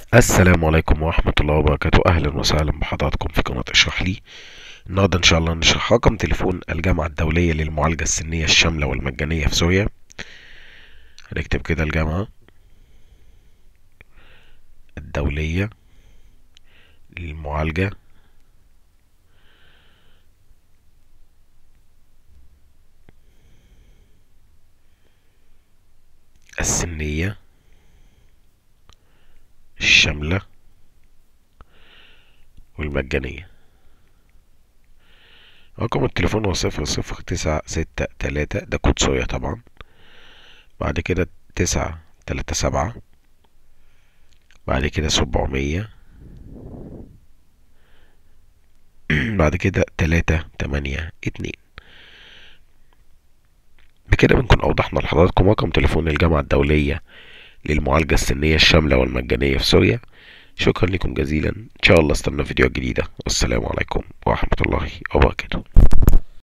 السلام عليكم ورحمة الله وبركاته أهلا وسهلا بحضراتكم في قناة اشرح لي النهاردة إن شاء الله نشرح رقم تليفون الجامعة الدولية للمعالجة السنية الشاملة والمجانية في سوريا هنكتب كده الجامعة الدولية للمعالجة السنية الشاملة والمجانية رقم التليفون هو صفر صفر تسعة ستة تلاتة ده كود سوريا طبعا بعد كده تسعة تلاتة سبعة بعد كده سبعمية بعد كده تلاتة تمانية اتنين بكده بنكون أوضحنا لحضراتكم رقم تليفون الجامعة الدولية للمعالجة السنية الشاملة والمجانية في سوريا شكرا لكم جزيلا إن شاء الله استنى فيديوهات جديدة والسلام عليكم ورحمة الله وبركاته